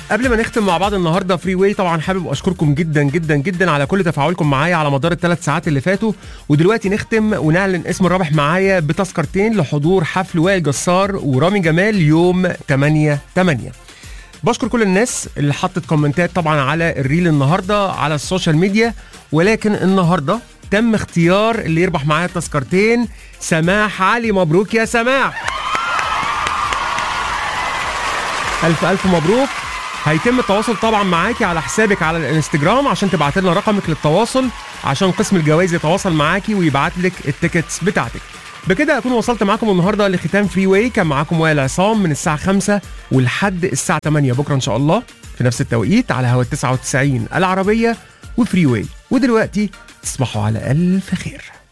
قبل ما نختم مع بعض النهارده فري واي طبعا حابب اشكركم جدا جدا جدا على كل تفاعلكم معايا على مدار الثلاث ساعات اللي فاتوا ودلوقتي نختم ونعلن اسم الرابح معايا بتذكرتين لحضور حفل وائل جسار ورامي جمال يوم 8 8 بشكر كل الناس اللي حطت كومنتات طبعا على الريل النهارده على السوشيال ميديا ولكن النهارده تم اختيار اللي يربح معايا التذكرتين سماح علي مبروك يا سماح ألف ألف مبروك هيتم التواصل طبعا معاكي على حسابك على الانستجرام عشان تبعت لنا رقمك للتواصل عشان قسم الجوائز يتواصل معاكي ويبعت لك التيكتس بتاعتك بكده اكون وصلت معاكم النهارده لختام فري واي كان معاكم وائل عصام من الساعه 5 ولحد الساعه 8 بكره ان شاء الله في نفس التوقيت على هوا 99 العربيه وفري واي ودلوقتي تصبحوا على الف خير